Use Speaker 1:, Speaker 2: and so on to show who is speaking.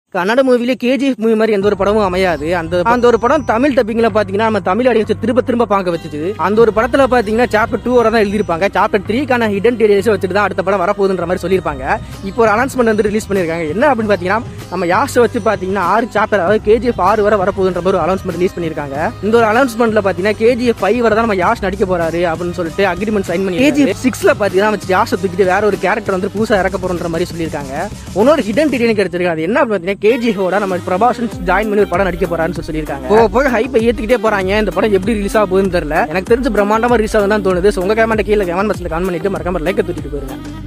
Speaker 1: Kannada மூவிலே KGF movie மாதிரி எந்த ஒரு படமும் அமையாது அந்த அந்த ஒரு படம் தமிழ் டப்பிங்ல பாத்தீங்கன்னா நம்ம தமிழ் ஆடியன்ஸ் திரும்ப திரும்ப பார்க்க வச்சுச்சு அந்த ஒரு படத்துல பாத்தீங்கன்னா சாப்டர் டூ வர தான் எழுதிருப்பாங்க சாப்டர் த்ரீக்கான ஹிடன் டீடைல்ஸ் வச்சுட்டு தான் அடுத்த படம் வரப்போகுதுன்ற மாதிரி சொல்லியிருப்பாங்க இப்போ ஒரு அனௌன்ஸ்மெண்ட் வந்து ரிலீஸ் பண்ணிருக்காங்க என்ன அப்படின்னு பாத்தீங்கன்னா நம்ம யாஷ வச்சு பாத்தீங்கன்னா ஆறு சாப்டர் அதாவது கேஜிஎஃப் ஆறு வரை வரப்போகுதுன்ற மாதிரி ஒரு அனௌன்ஸ்மெண்ட் ரிலீஸ் பண்ணிருக்காங்க இந்த ஒரு அனௌன்ஸ்மெண்ட்ல பாத்தீங்கன்னா கேஜிஎஃப் ஃபைவ் வரை தான் நம்ம யாஷ் நடிக்க போறாரு அப்படின்னு சொல்லிட்டு அக்ரிமெண்ட் சைன் பண்ணி கேஜிஎஃப் சிக்ஸ்ல பாத்தீங்கன்னா நம்ம யாஷை தூக்கிட்டு வேற ஒரு கேரக்டர் வந்து புதுசா இறக்க போறோன்ற மாதிரி சொல்லியிருக்காங்க இன்னொரு ஹிடன் டீடைல் கிடைச்சிருக்கு அது என்ன அப்படின்னு பாத்தீங்கன்னா கேஜிஎஃபோட நம்ம பிரபாஷன் ஜாயின் பண்ணி ஒரு படம் நடிக்க போறான்னு சொல்லி சொல்லியிருக்காங்க போக போக ஹைப்பை ஏத்திக்கிட்டே போறாங்க இந்த படம் எப்படி ரிலீஸ் ஆக போகுதுன்னு தெரியல எனக்கு தெரிஞ்சு பிரம்மாண்டமா ரிலீஸ் ஆகும் தான் தோணுது So, உங்க கமெண்ட் கீழே கமெண்ட் பாக்ஸ்ல கமெண்ட் பண்ணிட்டு மறக்காம லைக் தூக்கிட்டு போயிருங்க